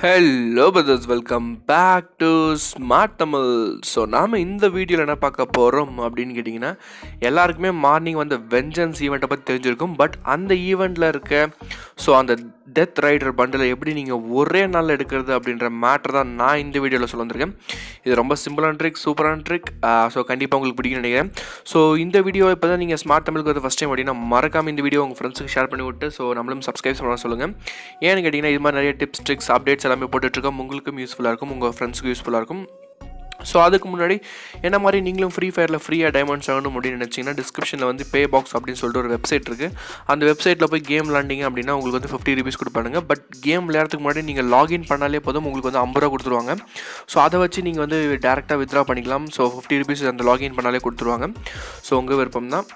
Hello brothers welcome back to smart Tamil so நாம் இந்த வீடியோவில் என்ன பார்க்க போகிறோம் அப்படின்னு கேட்டிங்கன்னா எல்லாருக்குமே மார்னிங் வந்து வெஞ்சன்ஸ் ஈவெண்ட்டை பற்றி தெரிஞ்சிருக்கும் பட் அந்த ஈவெண்ட்டில் இருக்க ஸோ அந்த டெத் ரைடர் பண்டில் எப்படி நீங்கள் ஒரே நாளில் எடுக்கிறது அப்படின்ற மேட்டர் தான் நான் இந்த வீடியோவில் சொல்ல வந்திருக்கேன் இது ரொம்ப சிம்பிளான ட்ரிக் சூப்பரான ட்ரிக் ஸோ கண்டிப்பாக உங்களுக்கு பிடிக்கும்னு நினைக்கிறேன் ஸோ இந்த வீடியோ இப்போ தான் நீங்கள் ஸ்மார்ட் தமிழுக்கு வந்து ஃபஸ்ட் டைம் அப்படின்னா மறக்காமல் இந்த வீடியோ உங்கள் ஃப்ரெண்ட்ஸுக்கு ஷேர் பண்ணி விட்டு ஸோ நம்மளும் சப்ஸ்கிரைப் பண்ண சொல்லுங்கள் ஏன்னு கேட்டிங்கன்னா இது மாதிரி நிறைய டிப்ஸ் ட்ரிக்ஸ் அப்டேட்ஸ் எல்லாமே போட்டுட்ருக்கோம் உங்களுக்கும் யூஸ்ஃபுல்லாக இருக்கும் உங்கள் ஃப்ரெண்ட்ஸுக்கும் யூஸ்ஃபுல்லாக இருக்கும் ஸோ அதுக்கு முன்னாடி என்ன மாதிரி நீங்களும் ஃப்ரீ ஃபயரில் ஃப்ரீயாக டைமண்ட்ஸ் ஆகணும் அப்படின்னு நினச்சிங்கன்னா டிஸ்கிரிப்ஷனில் வந்து பே பாக்ஸ் அப்படின்னு சொல்லிட்டு ஒரு வெப்சைட் இருக்குது அந்த வெப்சைட்டில் போய் கேம் விளாண்டிங்க அப்படின்னா உங்களுக்கு வந்து ஃபிஃப்டி ருபீஸ் கொடுப்பானுங்க பட் கேம் விளையாடுறதுக்கு முன்னாடி நீங்கள் லாகின் பண்ணாலே போதும் உங்களுக்கு வந்து ஐம்பது ரூபா கொடுத்துருவாங்க ஸோ அதை வச்சு நீங்கள் வந்து டேரெக்டாக வித்ரா பண்ணிக்கலாம் ஸோ ஃபிஃப்டி ருபீஸ் அந்த லாகின் பண்ணாலே கொடுத்துருவாங்க ஸோ உங்கள் விருப்பம் தான்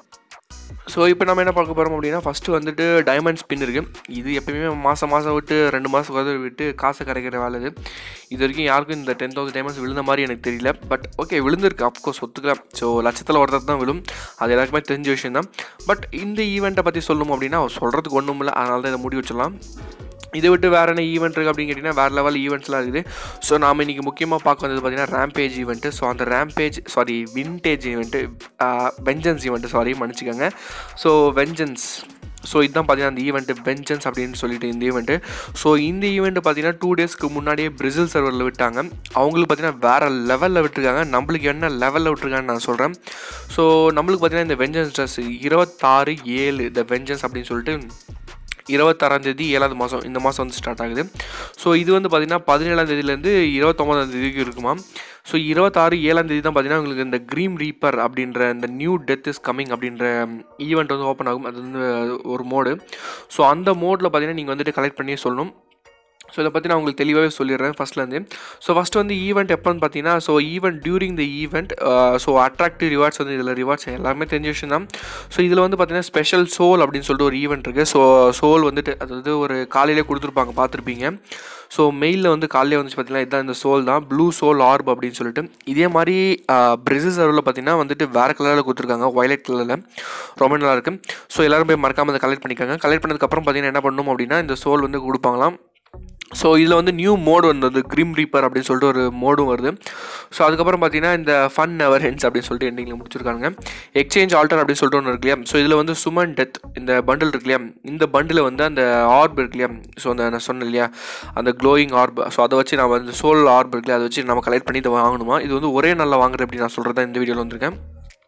ஸோ இப்போ நம்ம என்ன பார்க்க போகிறோம் அப்படின்னா ஃபஸ்ட்டு வந்துட்டு டைமண்ட் ஸ்பின் இருக்குது இது எப்பயுமே மாதம் மாதம் விட்டு ரெண்டு மாதம் உதவி விட்டு காசை கரைக்கிற வேலை இது இது வரைக்கும் யாருக்கும் இந்த டென் தௌசண்ட் டைமண்ட்ஸ் விழுந்த மாதிரி எனக்கு தெரியல பட் ஓகே விழுந்திருக்கு அஃப்கோர்ஸ் ஒத்துக்கலாம் ஸோ லட்சத்தில் ஒருத்தர் தான் விழும் அது எல்லாருக்குமே தெரிஞ்ச விஷயம் தான் பட் இந்த ஈவெண்ட்டை பற்றி சொல்லணும் அப்படின்னா சொல்கிறதுக்கு ஒன்றும் இல்லை அதனால தான் இதை முடி வச்சிடலாம் இதை விட்டு வேறு என்ன ஈவெண்ட் இருக்குது அப்படின்னு கேட்டிங்கன்னா வேறு லெவல் ஈவெண்ட்ஸ்லாம் இருக்குது ஸோ நாம் இன்றைக்கி முக்கியமாக பார்க்க வந்தது பார்த்திங்கன்னா ரேம்பேஜ் ஈவெண்ட்டு ஸோ அந்த rampage sorry vintage event vengeance event sorry மன்னிச்சிக்கோங்க ஸோ வெஞ்சன்ஸ் ஸோ இதுதான் பார்த்தீங்கன்னா அந்த ஈவெண்ட்டு வெஞ்சன்ஸ் அப்படின்னு சொல்லிட்டு இந்த ஈவெண்ட்டு ஸோ இந்த ஈவெண்ட்டு பார்த்தீங்கன்னா டூ டேஸ்க்கு முன்னாடியே பிரேசில் சர்வரில் விட்டாங்க அவங்களுக்கு பார்த்தீங்கன்னா வேறு லெவலில் விட்டுருக்காங்க நம்மளுக்கு என்ன லெவலில் விட்டுருக்காங்கன்னு நான் சொல்கிறேன் ஸோ நம்மளுக்கு பார்த்தீங்கன்னா இந்த வெஞ்சன்ஸ் ட்ரெஸ் இருபத்தாறு ஏழு இந்த வெஞ்சன்ஸ் அப்படின்னு சொல்லிட்டு இருபத்தாறாந்தேதி ஏழாவது மாதம் இந்த மாதம் வந்து ஸ்டார்ட் ஆகுது ஸோ இது வந்து பார்த்திங்கன்னா பதினேழாம் தேதியிலேருந்து இருபத்தொம்பதாம் தேதிக்கு இருக்குமா ஸோ இருபத்தாறு ஏழாம் தேதி தான் பார்த்தீங்கன்னா உங்களுக்கு இந்த க்ரீம் ரீப்பர் அப்படின்ற இந்த நியூ டெத் இஸ் கம்மிங் அப்படின்ற ஈவெண்ட் வந்து ஓப்பன் ஆகும் அது வந்து ஒரு மோடு ஸோ அந்த மோடில் பார்த்தீங்கன்னா நீங்கள் வந்துட்டு கலெக்ட் பண்ணியே சொல்லணும் ஸோ இதை பற்றி நான் உங்களுக்கு தெளிவாகவே சொல்லிடுறேன் ஃபஸ்ட்லேருந்து ஸோ ஃபஸ்ட்டு வந்து ஈவெண்ட் எப்போன்னு பார்த்தீங்கன்னா so event during the event so attractive rewards வந்து இதில் ரிவார்ட்ஸ் எல்லாருமே தெரிஞ்ச விஷயம் தான் ஸோ இதில் வந்து பார்த்தீங்கன்னா ஸ்பெஷல் சோல் அப்படின்னு சொல்லிட்டு ஒரு ஈவெண்ட் இருக்குது ஸோ சோல் வந்துட்டு அதாவது ஒரு காலையிலே கொடுத்துருப்பாங்க பார்த்துருப்பீங்க ஸோ மெயிலில் வந்து காலையில் வந்துச்சு பார்த்தீங்கன்னா இதுதான் இந்த சோல் தான் ப்ளூ சோல் ஆர்ப் அப்படின்னு சொல்லிட்டு இதே மாதிரி பிரெசில் சர்வில் பார்த்தீங்கன்னா வந்துட்டு வேறு கலரில் கொடுத்துருக்காங்க ஒயலட் கலரில் ரொம்ப நல்லா இருக்குது ஸோ எல்லோரும் போய் மறக்காமல் அதை கலெக்ட் பண்ணிக்காங்க கலெக்ட் பண்ணதுக்கப்புறம் பார்த்தீங்கன்னா என்ன பண்ணணும் அப்படின்னா இந்த சோல் வந்து கொடுப்பாங்களாம் ஸோ இதில் வந்து நியூ மோடு வந்தது கிரிம் ரீப்பர் அப்படின்னு சொல்லிட்டு ஒரு மோடும் வருது ஸோ அதுக்கப்புறம் பார்த்தீங்கன்னா இந்த ஃபன் நெவர் ஹென்ஸ் அப்படின்னு சொல்லிட்டு எண்டிங்கில் முடிச்சிருக்காங்க எக்ஸ்சேஞ்ச் ஆல்டர் அப்படின்னு சொல்லிட்டு ஒன்று இருக்கு இல்லையா ஸோ இதில் வந்து சுமன் டெத் இந்த பண்டில் இருக்கு இல்லையா இந்த பண்டில் வந்து அந்த ஆர்ப் இருக்கு இல்லையா ஸோ அந்த நான் சொன்னேன் இல்லையா அந்த க்ளோயிங் ஆர்ப் ஸோ அதை வச்சு நம்ம அந்த சோல் ஆர்ப் இருக்கு இல்லையா அதை வச்சு நம்ம கலெக்ட் பண்ணி இதை வாங்கணுமா இது வந்து ஒரே நாளில் வாங்குறது அப்படி நான் சொல்கிறதா இந்த வீடியோவில் வந்திருக்கேன்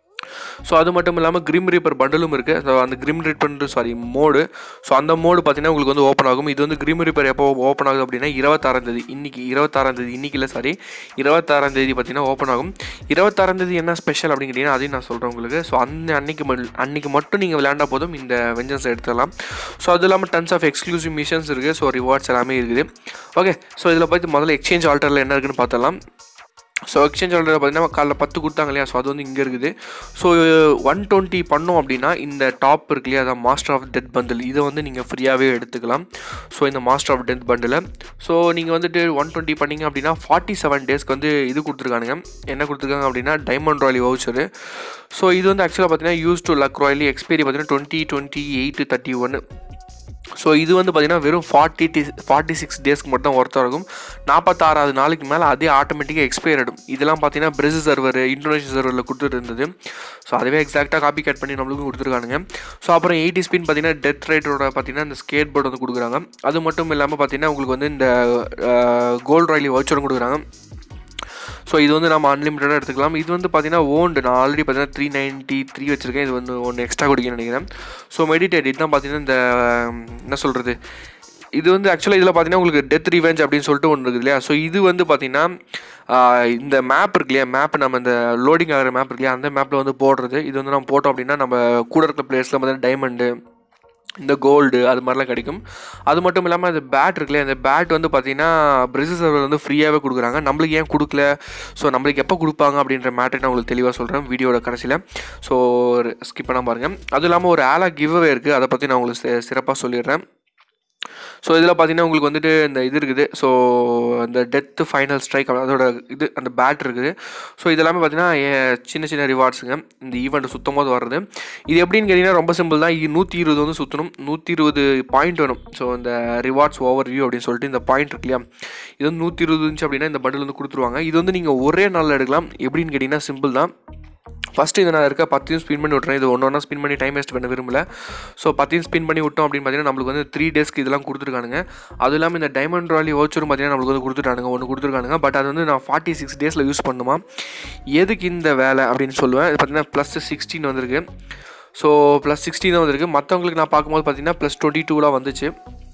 ஸோ அது மட்டும் இல்லாமல் கிரிம் ரீப்பர் பண்டலும் இருக்குது ஸோ அந்த grim reaper sorry mode so அந்த மோடு பார்த்தீங்கன்னா உங்களுக்கு வந்து ஓப்பன் ஆகும் இது வந்து கிரிம் ரீப்பர் எப்போ ஓப்பன் ஆகுது அப்படின்னா இருபத்தாறாம் தேதி இன்னைக்கு இருபத்தாறாம் தேதி இன்னைக்கு இல்லை சாரி இருபத்தாறாம் தேதி பார்த்தீங்கன்னா ஓப்பன் ஆகும் இருபத்தாறாம் தேதி என்ன ஸ்பெஷல் அப்படின்னு கேட்டிங்கன்னா அதையும் நான் சொல்கிறேன் உங்களுக்கு ஸோ அந்த அன்னைக்கு அன்னைக்கு மட்டும் நீங்கள் விளையாண்டா போதும் இந்த வெஞ்சன்ஸ் எடுத்துடலாம் ஸோ அது இல்லாமல் டன்ஸ் ஆஃப் எக்ஸ்க்ளூசிவ் மிஷன்ஸ் இருக்குது ஸோ ரிவார்ட்ஸ் எல்லாமே இருக்குது ஓகே ஸோ இதில் போய்ட்டு முதல்ல எக்ஸ்சேஞ்ச் ஆல்டரில் என்ன இருக்குன்னு பார்த்தலாம் ஸோ எக்ஸ்சேஞ்ச் ஆல்டர் பார்த்தீங்கன்னா காலைல பத்து கொடுத்தாங்க இல்லையா ஸோ அது வந்து இங்கே இருக்குது ஸோ ஒன் டுவெண்ட்டி பண்ணோம் அப்படின்னா இந்த டாப் இருக்கு இல்லையா அதான் மாஸ்டர் ஆஃப் டெத் பண்டில் இதை வந்து நீங்கள் ஃப்ரீயாகவே எடுத்துக்கலாம் ஸோ இந்த master of death bundle so நீங்கள் வந்துட்டு ஒன் டுவெண்ட்டி பண்ணிங்க அப்படின்னா ஃபார்ட்டி செவன் டேஸ்க்கு வந்து இது கொடுத்துருக்கானுங்க என்ன கொடுத்துருக்காங்க அப்படின்னா டைமண்ட் ராயலி வவுச்சரு ஸோ இது வந்து ஆக்சுவலாக பார்த்தீங்கன்னா use to luck royale expiry பார்த்தீங்கன்னா டுவெண்ட்டி டுவெண்ட்டி எயிட் தேர்ட்டி ஒன்று ஸோ இது வந்து பார்த்திங்கன்னா வெறும் ஃபார்ட்டி டி ஃபார்ட்டி சிக்ஸ் டேஸ்க்கு மட்டும் ஒருத்தர் இருக்கும் நாற்பத்தாறாவது நாளைக்கு மேலே அதே ஆட்டோமேட்டிக்காக எக்ஸ்பயர் ஆகிடும் இதெல்லாம் பார்த்தீங்கன்னா பிரேசில் சர்வர் இந்தோனேஷியா சர்வரில் கொடுத்துட்டு இருந்தது ஸோ அதுவே எக்ஸாக்டாக காப்பி கட் பண்ணி நம்மளுக்கும் கொடுத்துருக்கானுங்க ஸோ அப்புறம் எயிட்டி ஸ்பின் பார்த்தீங்கன்னா டெத் ரைட்டரோட பார்த்தீங்கன்னா இந்த ஸ்கேட் போர்டு வந்து கொடுக்குறாங்க அது மட்டும் இல்லாமல் பார்த்தீங்கன்னா உங்களுக்கு வந்து இந்த கோல்டு ராயலி வவுச்சரும் கொடுக்குறாங்க ஸோ இது வந்து நம்ம அன்லிமிட்டடாக எடுத்துக்கலாம் இது வந்து பார்த்தீங்கன்னா ஓண்டு நான் ஆல்ரெடி பார்த்தீங்கன்னா த்ரீ நைன்ட்டி த்ரீ வச்சுருக்கேன் இது வந்து ஒன்று எக்ஸ்ட்ரா குடிக்கணும்னு நினைக்கிறேன் ஸோ மெடிடேட் இதுதான் பார்த்தீங்கன்னா இந்த என்ன சொல்கிறது இது வந்து ஆக்சுவலாக இதில் பார்த்தீங்கன்னா உங்களுக்கு டெத் ரிவெஞ்ச் அப்படின்னு சொல்லிட்டு ஒன்று இருக்குது இல்லையா ஸோ இது வந்து பார்த்தீங்கன்னா இந்த மேப் இருக்கு இல்லையா மேப் நம்ம இந்த லோடிங் ஆகிற மேப் இருக்கு இல்லையா அந்த மேப்பில் வந்து போடுறது இது வந்து நம்ம போட்டோம் அப்படின்னா நம்ம கூட இருக்கிற பிளேஸில் பார்த்தீங்கன்னா டைமண்டு இந்த கோல்டு அது மாதிரிலாம் கிடைக்கும் அது மட்டும் இல்லாமல் அந்த பேட் இருக்குல்ல அந்த பேட் வந்து பார்த்தீங்கன்னா பிரேசில் சர்வர் வந்து ஃப்ரீயாகவே கொடுக்குறாங்க நம்மளுக்கு ஏன் கொடுக்கல ஸோ நம்மளுக்கு எப்போ கொடுப்பாங்க அப்படின்ற மேட்டர் நான் உங்களுக்கு தெளிவாக சொல்கிறேன் வீடியோட கடைசியில் ஸோ ஸ்கிப் பண்ண பாருங்கள் அதுவும் இல்லாமல் ஒரு ஆலா கிவ்அவே இருக்குது அதை பற்றி நான் உங்களுக்கு சிறப்பாக சொல்லிடுறேன் ஸோ இதில் பார்த்தீங்கன்னா உங்களுக்கு வந்துட்டு இந்த இது இருக்குது ஸோ அந்த டெத்து ஃபைனல் ஸ்ட்ரைக் அதோட இது அந்த பேட் இருக்குது ஸோ இதெல்லாமே பார்த்தீங்கன்னா ஏ- சின்ன சின்ன ரிவார்ட்ஸுங்க இந்த ஈவெண்ட் சுத்தம் போது வர்றது இது எப்படின்னு கேட்டிங்கன்னா ரொம்ப சிம்பிள் தான் இது நூற்றி இருபது வந்து சுற்றணும் நூற்றி இருபது பாயிண்ட் வேணும் ஸோ இந்த ரிவார்ட்ஸ் ஓவர் வியூ அப்படின்னு சொல்லிட்டு இந்த பாயிண்ட் இருக்கு இல்லையா இது வந்து நூற்றி இருபது இருந்துச்சு அப்படின்னா இந்த பண்டில் வந்து கொடுத்துருவாங்க இது வந்து நீங்கள் ஒரே நாளில் எடுக்கலாம் எப்படின்னு கேட்டிங்கன்னா சிம்பிள் தான் ஃபஸ்ட்டு இதை நான் இருக்க பத்தையும் ஸ்பின் பண்ணி விட்றேன் இது ஒன்று ஒன்றா ஸ்பின் பண்ணி டைம் வேஸ்ட் பண்ண விரும்பல ஸோ பத்தையும் ஸ்பின் பண்ணி விட்டோம் அப்படின்னு பார்த்தீங்கன்னா நம்மளுக்கு வந்து த்ரீ டேஸ்க்கு இதெல்லாம் கொடுத்துருக்கானுங்க அது இல்லாமல் இந்த டைமண்ட் ராலி ஓச்சரும் பார்த்தீங்கன்னா நம்மளுக்கு வந்து கொடுத்துட்டானுங்க ஒன்று கொடுத்துருக்கானுங்க பட் அது வந்து நான் ஃபார்ட்டி சிக்ஸ் டேஸில் யூஸ் பண்ணுமா எதுக்கு இந்த வேலை அப்படின்னு சொல்லுவேன் இது பார்த்தீங்கன்னா ப்ளஸ் சிக்ஸ்டீன் வந்திருக்கு ஸோ ப்ளஸ் சிக்ஸ்டீன் தான் வந்திருக்கு மற்றவங்களுக்கு நான் பார்க்கும்போது பார்த்தீங்கன்னா ப்ளஸ் டுவெண்ட்டி டூலாம் வந்துச்சு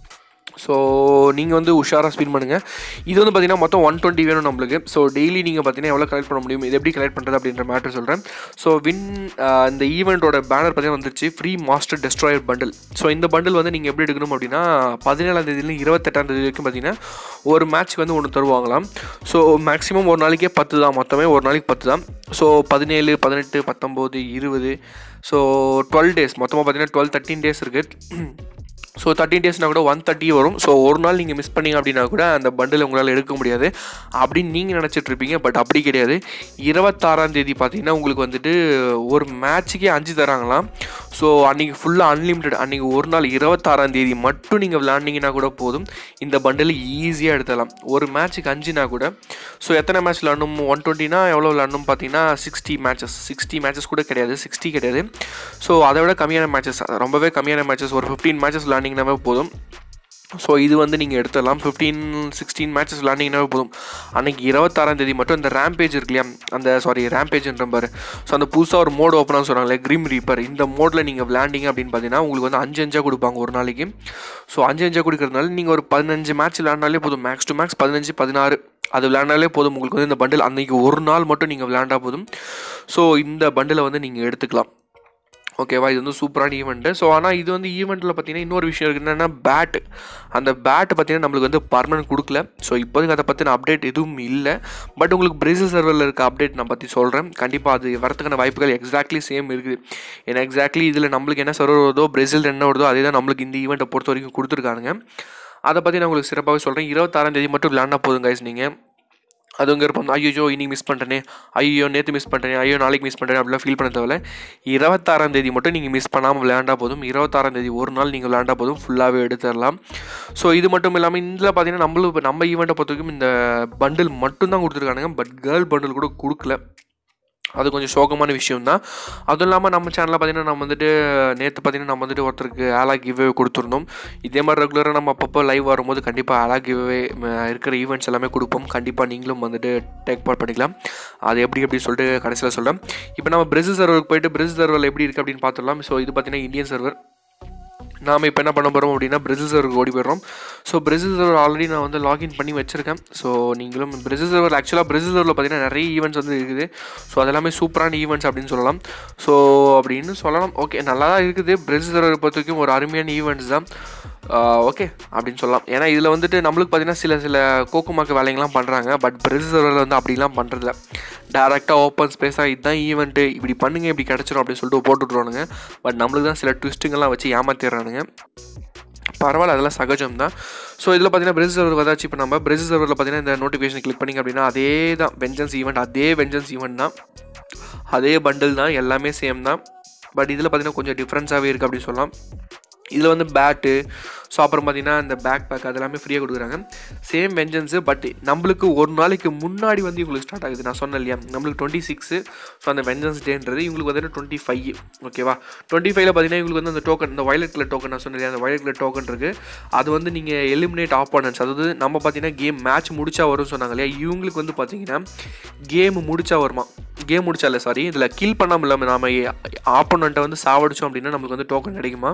ஸோ நீங்கள் வந்து உஷாராக ஸ்பின் பண்ணுங்கள் இது வந்து பார்த்தீங்கன்னா மொத்தம் ஒன் டுவெண்ட்டி வேணும் நம்மளுக்கு ஸோ டெய்லி நீங்கள் பார்த்தீங்கன்னா எவ்வளோ கலெக்ட் பண்ண முடியும் இது எப்படி கலெக்ட் பண்ணுறது அப்படின்ற மேட்டர் சொல்கிறேன் ஸோ வின் இந்த ஈவெண்ட்டோட பேனர் பார்த்தீங்கன்னா வந்துருச்சு free master destroyer bundle so இந்த பண்டில் வந்து நீங்கள் எப்படி எடுக்கணும் அப்படின்னா பதினேழாம் தேதியில இருபத்தெட்டாம் தேதி வரைக்கும் பார்த்தீங்கன்னா ஒரு மேட்ச்க்கு வந்து ஒன்று தருவாங்களாம் ஸோ மேக்ஸிமம் ஒரு நாளைக்கே பத்து தான் மொத்தமே ஒரு நாளைக்கு பத்து தான் ஸோ பதினேழு பதினெட்டு பத்தொம்போது இருபது ஸோ டுவெல் டேஸ் மொத்தமாக பார்த்தீங்கன்னா டுவெல் தேர்ட்டின் டேஸ் இருக்குது ஸோ தேர்ட்டின் டேஸ்னால் கூட ஒன் தேர்ட்டி வரும் ஸோ ஒரு நாள் நீங்கள் மிஸ் பண்ணீங்க அப்படின்னா கூட அந்த பண்டில் உங்களால் எடுக்க முடியாது அப்படின்னு நீங்கள் நினச்சிட்டு இருப்பீங்க பட் அப்படி கிடையாது இருபத்தாறாம் தேதி பார்த்தீங்கன்னா உங்களுக்கு வந்துட்டு ஒரு மேட்ச்சுக்கே அஞ்சு தராங்களாம் ஸோ அன்றைக்கி ஃபுல்லாக அன்லிமிட்டட் அன்றைக்கி ஒரு நாள் இருபத்தாறாம் தேதி மட்டும் நீங்கள் விளாண்டிங்கன்னா கூட போதும் இந்த பண்டில் ஈஸியாக எடுத்துடலாம் ஒரு மேட்ச்சுக்கு அஞ்சுனா கூட ஸோ எத்தனை மேட்ச் விளாடணும் ஒன் டுவெண்ட்டினா எவ்வளோ விளாடணும் பார்த்தீங்கன்னா சிக்ஸ்டி மேட்சஸ் சிக்ஸ்டி மேட்சஸ் கூட கிடையாது சிக்ஸ்டி கிடையாது ஸோ அதை விட கம்மியான மேட்சஸ் ரொம்பவே கம்மியான மேட்சஸ் ஒரு ஃபிஃப்டீன் மேட்சஸ் விளாண்டிங்கனாவே போதும் ஸோ இது வந்து நீங்கள் எடுத்துடலாம் ஃபிஃப்டீன் சிக்ஸ்டீன் மேட்சஸ் விளாண்டிங்கனாவே போதும் அன்றைக்கி இருபத்தாறாம் தேதி மட்டும் இந்த ரேம்பேஜ் இருக்கு இல்லையா அந்த சாரி ரேம்பேஜ்ன்ற பாரு ஸோ அந்த புதுசாக ஒரு மோடு ஓப்பனாக சொன்னாங்களே க்ரீம் ரீப்பர் இந்த மோடில் நீங்கள் விளாண்டிங்க அப்படின்னு பார்த்தீங்கன்னா உங்களுக்கு வந்து அஞ்சு அஞ்சாக கொடுப்பாங்க ஒரு நாளைக்கு ஸோ அஞ்சு அஞ்சாக கொடுக்கறதுனால நீங்கள் ஒரு பதினஞ்சு மேட்ச் விளாண்டாலே போதும் மேக்ஸ் டு மேக்ஸ் பதினஞ்சு பதினாறு அது விளையாண்டாலே போதும் உங்களுக்கு வந்து இந்த பண்டில் அன்றைக்கி ஒரு நாள் மட்டும் நீங்கள் விளையாண்டா போதும் ஸோ இந்த பண்டிலை வந்து நீங்கள் எடுத்துக்கலாம் ஓகேவா இது வந்து சூப்பரான ஈவெண்ட்டு ஸோ ஆனால் இது வந்து ஈவெண்ட்டில் பார்த்தீங்கன்னா இன்னொரு விஷயம் இருக்குது என்னென்னா பேட் அந்த பேட் பார்த்தீங்கன்னா நம்மளுக்கு வந்து பர்மனன்ட் கொடுக்கல ஸோ இப்போதைக்கு அதை பற்றின அப்டேட் எதுவும் இல்லை பட் உங்களுக்கு பிரேசில் சர்வரில் இருக்க அப்டேட் நான் பற்றி சொல்கிறேன் கண்டிப்பாக அது வரதுக்கான வாய்ப்புகள் எக்ஸாக்ட்லி சேம் இருக்குது ஏன்னா எக்ஸாக்ட்லி இதில் நம்மளுக்கு என்ன சர்வர் வருதோ பிரேசில் என்ன வருதோ அதே தான் நம்மளுக்கு இந்த ஈவெண்ட்டை பொறுத்த வரைக்கும் கொடுத்துருக்கானுங்க அதை பற்றி நான் உங்களுக்கு சிறப்பாகவே சொல்கிறேன் இருபத்தாறாம் தேதி மட்டும் விளையாண்டா போதும் கைஸ் நீங்கள் அது உங்கள் இருப்போம் ஐயோ இன்னைக்கு மிஸ் பண்ணிட்டேனே ஐயோ நேற்று மிஸ் பண்ணிட்டேனே ஐயோ நாளைக்கு மிஸ் பண்ணிட்டேன் அப்படிலாம் ஃபீல் பண்ண தேவையில்ல இருபத்தாறாம் தேதி மட்டும் நீங்கள் மிஸ் பண்ணாமல் விளையாண்டா போதும் இருபத்தாறாம் தேதி ஒரு நாள் நீங்கள் விளையாண்டா போதும் ஃபுல்லாகவே எடுத்துடலாம் ஸோ இது மட்டும் இல்லாமல் இதில் பார்த்தீங்கன்னா நம்மளும் இப்போ நம்ம ஈவெண்ட்டை பொறுத்த வரைக்கும் இந்த பண்டில் மட்டும்தான் கொடுத்துருக்கானுங்க பட் கேர்ள் பண்டில் கூட கொடுக்கல அது கொஞ்சம் சோகமான விஷயம் தான் அதுவும் இல்லாமல் நம்ம சேனலில் பார்த்தீங்கன்னா நம்ம வந்துட்டு நேற்று பார்த்தீங்கன்னா நம்ம வந்துட்டு ஒருத்தருக்கு ஆலா கிவ்வே கொடுத்துருந்தோம் இதே மாதிரி ரெகுலராக நம்ம அப்பப்போ லைவ் வரும்போது கண்டிப்பாக ஆலா கிவ்வே இருக்கிற ஈவெண்ட்ஸ் எல்லாமே கொடுப்போம் கண்டிப்பாக நீங்களும் வந்துட்டு டேக் பார்ட் பண்ணிக்கலாம் அது எப்படி எப்படி சொல்லிட்டு கடைசியில் சொல்கிறேன் இப்போ நம்ம பிரேசில் சர்வருக்கு போயிட்டு பிரேசில் சர்வரில் எப்படி இருக்குது அப்படின்னு பார்த்துடலாம் ஸோ இது பார்த்தீங்கன்னா இந்தியன் சர்வர் நாம் இப்போ என்ன பண்ண போகிறோம் அப்படின்னா பிரேசில் சர்வருக்கு ஓடி போயிடுறோம் ஸோ பிரேசில் சர்வர் ஆல்ரெடி நான் வந்து லாகின் பண்ணி வச்சுருக்கேன் ஸோ நீங்களும் பிரேசில் சர்வர் ஆக்சுவலாக பிரேசில் சர்வரில் பார்த்தீங்கன்னா நிறைய ஈவெண்ட்ஸ் வந்து இருக்குது ஸோ அதெல்லாமே சூப்பரான ஈவெண்ட்ஸ் அப்படின்னு சொல்லலாம் ஸோ அப்படின்னு சொல்லலாம் ஓகே நல்லா தான் இருக்குது பிரேசில் சர்வரை பொறுத்த வரைக்கும் ஒரு அருமையான ஈவெண்ட்ஸ் தான் ஓகே அப்படின்னு சொல்லலாம் ஏன்னா இதில் வந்துட்டு நம்மளுக்கு பார்த்தீங்கன்னா சில சில கோக்குமாக்கு வேலைங்கள்லாம் பண்ணுறாங்க பட் பிரேசில் சர்வரில் வந்து அப்படிலாம் பண்ணுறதில்ல டேரெக்டாக ஓப்பன் ஸ்பேஸாக இதுதான் ஈவெண்ட்டு இப்படி பண்ணுங்க இப்படி கிடச்சிரும் அப்படின்னு சொல்லிட்டு போட்டுட்ருவானுங்க பட் நம்மளுக்கு தான் சில ட்விஸ்ட்டுங்கெல்லாம் வச்சு ஏமாத்திடுறானுங்க பரவாயில்ல அதெல்லாம் சகஜம் தான் ஸோ இதில் பார்த்தீங்கன்னா பிரேசில் சர்வர் வந்தாச்சு இப்போ நம்ம பிரேசில் சர்வரில் பார்த்தீங்கன்னா இந்த நோட்டிஃபிகேஷன் கிளிக் பண்ணிங்க அப்படின்னா அதே தான் வெஞ்சன்ஸ் ஈவெண்ட் அதே வெஞ்சன்ஸ் ஈவெண்ட் தான் அதே பண்டில் தான் எல்லாமே சேம் தான் பட் இதில் பார்த்தீங்கன்னா கொஞ்சம் டிஃப்ரென்ஸாகவே இருக்குது அப்படின்னு சொல்லலாம் இதில் வந்து பேட்டு ஸோ அப்புறம் பார்த்தீங்கன்னா இந்த பேக் பேக் அது எல்லாமே ஃப்ரீயாக கொடுக்குறாங்க சேம் வெஞ்சன்ஸு பட் நம்மளுக்கு ஒரு நாளைக்கு முன்னாடி வந்து இவங்களுக்கு ஸ்டார்ட் ஆகுது நான் சொன்னேன் இல்லையா நம்மளுக்கு டுவெண்ட்டி சிக்ஸு ஸோ அந்த வெஞ்சன்ஸ் டேன்றது இவங்களுக்கு வந்து டுவெண்ட்டி ஃபைவ் ஓகேவா டுவெண்ட்டி ஃபைவ்ல பார்த்தீங்கன்னா இவங்களுக்கு வந்து அந்த டோக்கன் இந்த வயலட் கலர் டோக்கன் நான் சொன்னேன் இல்லையா அந்த வயலட் கலர் டோக்கன் இருக்குது அது வந்து நீங்கள் எலிமினேட் ஆப்போனன்ஸ் அதாவது நம்ம பார்த்தீங்கன்னா கேம் மேட்ச் முடிச்சா வரும்னு சொன்னாங்க இல்லையா இவங்களுக்கு வந்து பார்த்தீங்கன்னா கேம் முடிச்சா வருமா கேம் முடிச்சா இல்லை சாரி இதில் கில் பண்ணாமல் இல்லாமல் நாம ஆப்போனண்ட்டை வந்து சாவடிச்சோம் அப்படின்னா நம்மளுக்கு வந்து டோக்கன் கிடைக்குமா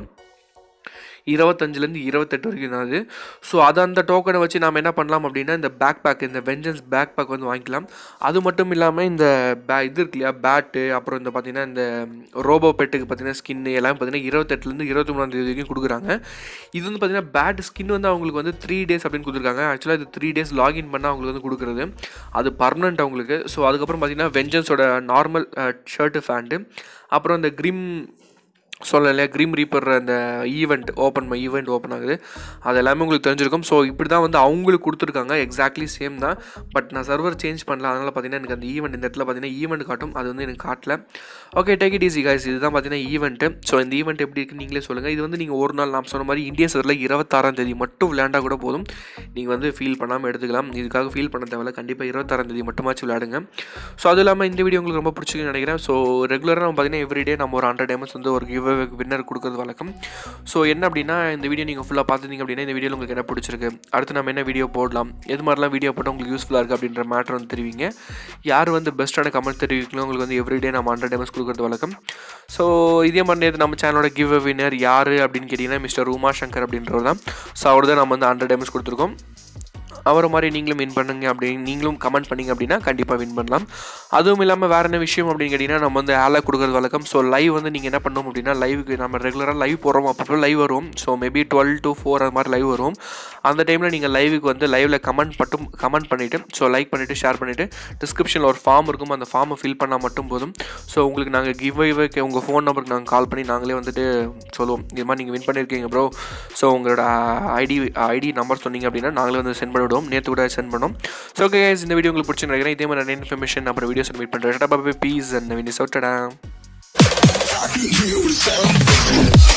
இருபத்தஞ்சிலேருந்து இருபத்தெட்டு வரைக்கும் தான் அது ஸோ அது அந்த டோக்கனை வச்சு நாம் என்ன பண்ணலாம் அப்படின்னா இந்த பேக் பேக் இந்த வெஞ்சன்ஸ் பேக் பேக் வந்து வாங்கிக்கலாம் அது மட்டும் இல்லாமல் இந்த பே இது இருக்கு இல்லையா பேட்டு அப்புறம் இந்த பார்த்தீங்கன்னா இந்த ரோபோ பெட்டுக்கு பார்த்தீங்கன்னா ஸ்கின்னு எல்லாம் பார்த்தீங்கன்னா இருபத்தெட்டுலேருந்து இருபத்தி மூணாம் தேதி வரைக்கும் கொடுக்குறாங்க இது வந்து பார்த்தீங்கன்னா பேட் ஸ்கின் வந்து அவங்களுக்கு வந்து த்ரீ டேஸ் அப்படின்னு கொடுத்துருக்காங்க ஆக்சுவலாக இது த்ரீ டேஸ் லாகின் பண்ணால் அவங்களுக்கு வந்து கொடுக்குறது அது பர்மனெண்ட் அவங்களுக்கு ஸோ அதுக்கப்புறம் பார்த்தீங்கன்னா வெஞ்சன்ஸோட நார்மல் ஷர்ட்டு ஃபேண்ட்டு அப்புறம் இந்த க்ரிம் சொல்லலை இல்லையா க்ரீம் ரீப்பர் அந்த ஈவெண்ட் ஓப்பன் ஈவெண்ட் ஓப்பன் ஆகுது அது எல்லாமே உங்களுக்கு தெரிஞ்சிருக்கும் ஸோ இப்படி தான் வந்து அவங்களுக்கு கொடுத்துருக்காங்க எக்ஸாக்ட்லி சேம் தான் பட் நான் சர்வர் சேஞ்ச் பண்ணல அதனால் பார்த்தீங்கன்னா எனக்கு அந்த ஈவெண்ட் இந்த இடத்துல பார்த்தீங்கன்னா ஈவெண்ட் காட்டும் அது வந்து எனக்கு காட்டல okay take it easy guys இதுதான் பார்த்தீங்கன்னா ஈவெண்ட்டு ஸோ இந்த ஈவெண்ட் எப்படி இருக்குன்னு நீங்களே சொல்லுங்கள் இது வந்து நீங்கள் ஒரு நாள் நான் சொன்ன மாதிரி இந்தியன் சர்வரில் இருபத்தாறாம் தேதி மட்டும் விளையாண்டா கூட போதும் நீங்கள் வந்து ஃபீல் பண்ணாமல் எடுத்துக்கலாம் இதுக்காக ஃபீல் பண்ண தேவையில்ல கண்டிப்பாக இருபத்தாறாம் தேதி மட்டுமாச்சும் விளையாடுங்க ஸோ அது இல்லாமல் இந்த வீடியோ உங்களுக்கு ரொம்ப பிடிச்சிருக்குன்னு நினைக்கிறேன் ஸோ ரெகுலராக நம்ம பார்த்தீங்கன்னா எவ்ரிடே நம்ம ஒரு ஹண்ட்ரட் டைமண்ட்ஸ் வந்து ஒரு கிவ் வின்னர் கொடுக்குறது வழக்கம் ஸோ என்ன அப்படின்னா இந்த வீடியோ நீங்கள் ஃபுல்லாக பார்த்துருந்தீங்க அப்படின்னா இந்த வீடியோவில் உங்களுக்கு என்ன பிடிச்சிருக்கு அடுத்து நம்ம என்ன வீடியோ போடலாம் எது மாதிரிலாம் வீடியோ போட்டால் உங்களுக்கு யூஸ்ஃபுல்லாக இருக்குது அப்படின்ற மேட்டர் வந்து தெரிவிங்க யார் வந்து பெஸ்ட்டான கமெண்ட் தெரிவிக்கலாம் உங்களுக்கு வந்து எவ்ரிடே நம்ம ஹண்ட்ரட் டைமண்ட்ஸ் கொடுக்குறது வழக்கம் ஸோ இதே மாதிரி நேத்து நம்ம சேனலோட கிவ் வின்னர் யார் அப்படின்னு கேட்டிங்கன்னா மிஸ்டர் உமா சங்கர் அப்படின்றவர் தான் ஸோ அவர் தான் நம்ம வந்து ஹண்ட்ரட் டைமண்ட்ஸ் கொடுத்துருக்கோம் அவரை மாதிரி நீங்களும் வின் பண்ணுங்க அப்படின்னு நீங்களும் கமெண்ட் பண்ணீங்க அப்படின்னா கண்டிப்பாக வின் பண்ணலாம் அதுவும் இல்லாமல் வேறு என்ன விஷயம் அப்படின்னு கேட்டிங்கன்னா நம்ம வந்து ஆலாக கொடுக்குறது வழக்கம் ஸோ லைவ் வந்து நீங்கள் என்ன பண்ணணும் அப்படின்னா லைவுக்கு நம்ம ரெகுலராக லைவ் போடுறோம் அப்பப்போ லைவ் வரும் so maybe twelve to four அது மாதிரி லைவ் வரும் அந்த டைமில் நீங்கள் லைவுக்கு வந்து லைவில் கமெண்ட் மட்டும் கமெண்ட் பண்ணிவிட்டு ஸோ லைக் பண்ணிவிட்டு ஷேர் பண்ணிவிட்டு டிஸ்கிரிப்ஷனில் ஒரு ஃபார்ம் இருக்கும் அந்த ஃபார்மை ஃபில் பண்ணால் மட்டும் போதும் ஸோ உங்களுக்கு நாங்கள் கிவ் அவேக்கு உங்கள் ஃபோன் நம்பருக்கு நாங்கள் கால் பண்ணி நாங்களே வந்துட்டு சொல்லுவோம் இது மாதிரி நீங்கள் வின் பண்ணியிருக்கீங்க ப்ரோ ஸோ உங்களோட ஐடி ஐடி நம்பர் சொன்னீங்க அப்படின்னா நாங்களே வந்து சென்ட் பண்ணிவிடுவோம் நேற்று கூட சென்ட் பண்ணோம் ஸோ ஓகே இந்த வீடியோ உங்களுக்கு பிடிச்சி நினைக்கிறேன் இதே மாதிரி நிறைய இன்ஃபர்மேஷன் அப்புறம் வீடியோ சப்மிட் பண்ணுறேன் பீஸ் அண்ட் வினி சவுட்டடா I can hear the sound.